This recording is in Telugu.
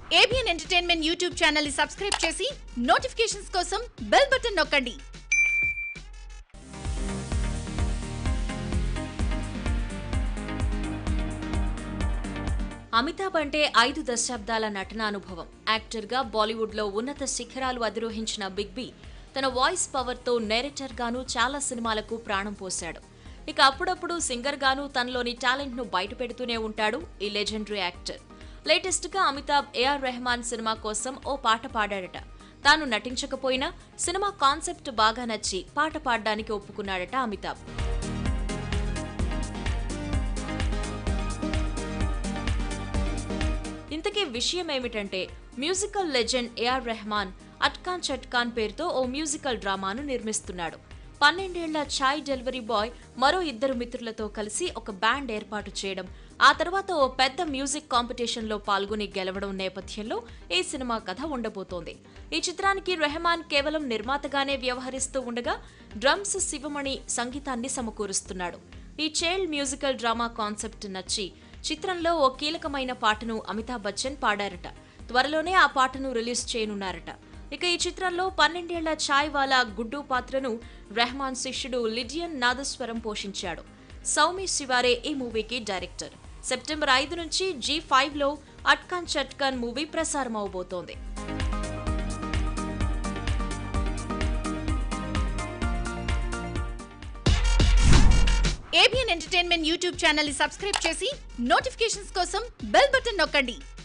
ఏబిఎన్ ఎంటర్టైన్మెంట్ యూట్యూబ్ ఛానల్ ని సబ్స్క్రైబ్ చేసి నోటిఫికేషన్స్ కోసం బెల్ బటన్ నొక్కండి అమితాబ్ అంటే ఐదు దశాబ్దాల నటనానుభవం యాక్టర్గా బాలీవుడ్లో ఉన్నత శిఖరాలు అధిరోహించిన బిగ్ బి తన వాయిస్ పవర్తో నేరేటర్ గాను చాలా సినిమాలకు ప్రాణం పోశాడు ఇక అప్పుడప్పుడు సింగర్ గాను తనలోని టాలెంట్ ను బయటపెడుతూనే ఉంటాడు ఈ లెజెండరీ యాక్టర్ లేటెస్ట్ గా అమితాబ్ ఏఆర్ రెహమాన్ సినిమా కోసం ఓ పాట పాడాడట తాను నటించకపోయినా సినిమా కాన్సెప్ట్ బాగా నచ్చి పాట పాడడానికి ఒప్పుకున్నాడట అమితాబ్ ఇంతకీ విషయం ఏమిటంటే musical legend AR Rahman Atkan Chatkan పేరుతో ఓ మ్యూజికల్ డ్రామాను నిర్మిస్తున్నాడు పన్నెండేళ్ల ఛాయ్ డెలివరీ బాయ్ మరో ఇద్దరు మిత్రులతో కలిసి ఒక బ్యాండ్ ఏర్పాటు చేయడం ఆ తర్వాత ఓ పెద్ద మ్యూజిక్ కాంపిటీషన్లో పాల్గొని గెలవడం నేపథ్యంలో ఈ సినిమా కథ ఉండబోతోంది ఈ చిత్రానికి రెహమాన్ కేవలం నిర్మాతగానే వ్యవహరిస్తూ ఉండగా డ్రమ్స్ శివమణి సంగీతాన్ని సమకూరుస్తున్నాడు ఈ చైల్డ్ మ్యూజికల్ డ్రామా కాన్సెప్ట్ నచ్చి చిత్రంలో ఓ కీలకమైన పాటను అమితాబ్ బచ్చన్ పాడారట త్వరలోనే ఆ పాటను రిలీజ్ చేయనున్నారట ఇక ఈ చిత్రంలో పన్నెండేళ్ల ఛాయ్ వాలా గుడ్డు పాత్రను రెహమాన్ శిష్యుడు లిడియన్ నాదస్వరం పోషించాడు సౌమి శివారే ఈ మూవీకి డైరెక్టర్ సెప్టెంబర్ ఐదు నుంచి జీ ఫైవ్ లో అట్కాన్ చట్కాన్ మూవీ ప్రసారం అవబోతోంది ఏబిఎన్ ఎంటర్టైన్మెంట్ యూట్యూబ్ ఛానల్ ని సబ్స్క్రైబ్ చేసి నోటిఫికేషన్స్ కోసం బెల్ బటన్ నొక్కండి